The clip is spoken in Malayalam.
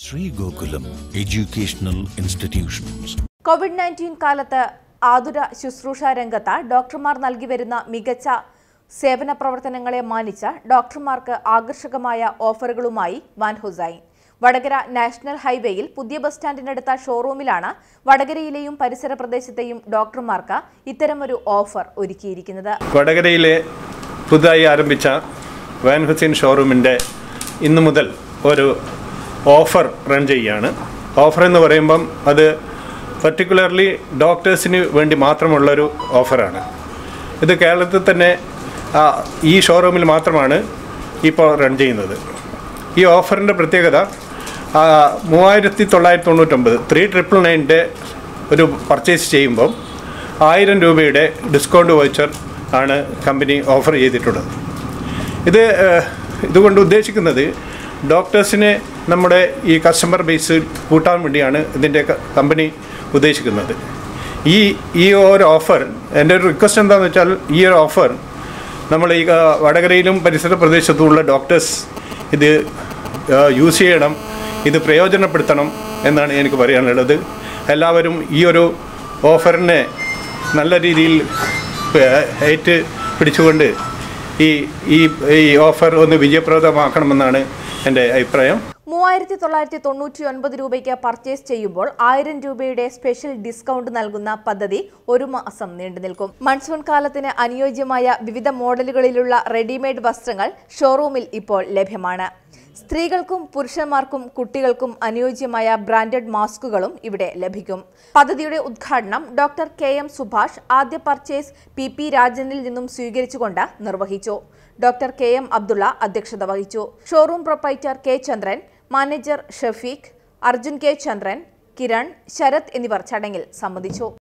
Sri Gokulam Educational Institutions. Covid nineteen കാലത്ത് ആതുര ശുശ്രൂഷ രംഗത്ത് ഡോക്ടർമാർ നൽകി വരുന്ന മികച്ച സേവന പ്രവർത്തനങ്ങളെ മാനിച്ച ഡോക്ടർമാർക്ക് ആകർഷകമായ ഓഫറുകളുമായി വാൻ ഹുസൈൻ വടകര നാഷണൽ ഹൈവേയിൽ പുതിയ ബസ് സ്റ്റാൻഡിനടുത്ത ഷോറൂമിലാണ് വടകരയിലെയും പരിസര പ്രദേശത്തെയും ഡോക്ടർമാർക്ക് ഇത്തരമൊരു ഓഫർ ഒരുക്കിയിരിക്കുന്നത് വടകരയിലെ പുതുതായി ആരംഭിച്ച വാൻ ഹുസൈൻ ഷോറൂമിൻ്റെ ഇന്നു മുതൽ ഒരു ഓഫർ റൺ ചെയ്യുകയാണ് ഓഫർ എന്ന് പറയുമ്പം അത് പർട്ടിക്കുലർലി ഡോക്ടേഴ്സിന് വേണ്ടി മാത്രമുള്ളൊരു ഓഫറാണ് ഇത് കേരളത്തിൽ തന്നെ ആ, ഈ ഷോറൂമിൽ മാത്രമാണ് ഇപ്പോൾ റൺ ചെയ്യുന്നത് ഈ ഓഫറിൻ്റെ പ്രത്യേകത ആ, മൂവായിരത്തി തൊള്ളായിരത്തി തൊണ്ണൂറ്റൊമ്പത് ത്രീ ട്രിപ്പിൾ നയൻ്റെ ഒരു പർച്ചേസ് ചെയ്യുമ്പം ആയിരം രൂപയുടെ ഡിസ്കൗണ്ട് വൗച്ചർ ആണ് കമ്പനി ഓഫർ ചെയ്തിട്ടുള്ളത് ഇത് ഏഹ്, ഇതുകൊണ്ട് ഉദ്ദേശിക്കുന്നത് ഡോക്ടേഴ്സിനെ നമ്മുടെ ഈ കസ്റ്റമർ ബേസ് കൂട്ടാൻ വേണ്ടിയാണ് ഇതിൻ്റെ ക- കമ്പനി ഉദ്ദേശിക്കുന്നത് ഈ ഈ ഒരു ഓഫർ എൻ്റെ ഒരു റിക്വസ്റ്റ് എന്താണെന്ന് വെച്ചാൽ ഈ ഒരു ഓഫർ നമ്മൾ ഈ ആ, വടകരയിലും പരിസര പ്രദേശത്തുമുള്ള ഡോക്ടേഴ്സ് ഇത് ആ, യൂസ് ചെയ്യണം ഇത് പ്രയോജനപ്പെടുത്തണം എന്നാണ് എനിക്ക് പറയാനുള്ളത് എല്ലാവരും ഈ ഒരു ഓഫറിനെ നല്ല രീതിയിൽ ഏഹ്, ഏറ്റ് പിടിച്ചുകൊണ്ട് ഈ ഈ ഈ ഓഫർ ഒന്ന് വിജയപ്രദമാക്കണമെന്നാണ് എൻ്റെ അഭിപ്രായം മൂവായിരത്തി തൊള്ളായിരത്തി തൊണ്ണൂറ്റി ഒൻപത് രൂപയ്ക്ക് പർച്ചേസ് ചെയ്യുമ്പോൾ ആയിരം രൂപയുടെ സ്പെഷ്യൽ ഡിസ്കൗണ്ട് നൽകുന്ന പദ്ധതി ഒരു മാസം നീണ്ടു നിൽക്കും മൺസൂൺ കാലത്തിന് അനുയോജ്യമായ വിവിധ മോഡലുകളിലുള്ള റെഡിമെയ്ഡ് വസ്ത്രങ്ങൾ ഷോറൂമിൽ ഇപ്പോൾ ലഭ്യമാണ് സ്ത്രീകൾക്കും പുരുഷന്മാർക്കും കുട്ടികൾക്കും അനുയോജ്യമായ ബ്രാൻഡഡ് മാസ്കുകളും ഇവിടെ ലഭിക്കും പദ്ധതിയുടെ ഉദ്ഘാടനം ഡോക്ടർ കെ എം സുഭാഷ് ആദ്യ പർച്ചേസ് പി പി രാജനിൽ നിന്നും സ്വീകരിച്ചുകൊണ്ട് നിർവഹിച്ചു ഡോക്ടർ കെ എം അബ്ദുള്ള അധ്യക്ഷത വഹിച്ചു showroom proprietor K Chandran manager Shafeeq Arjun K Chandran Kiran Sarath എന്നിവർ ചടങ്ങിൽ സംബന്ധിച്ചു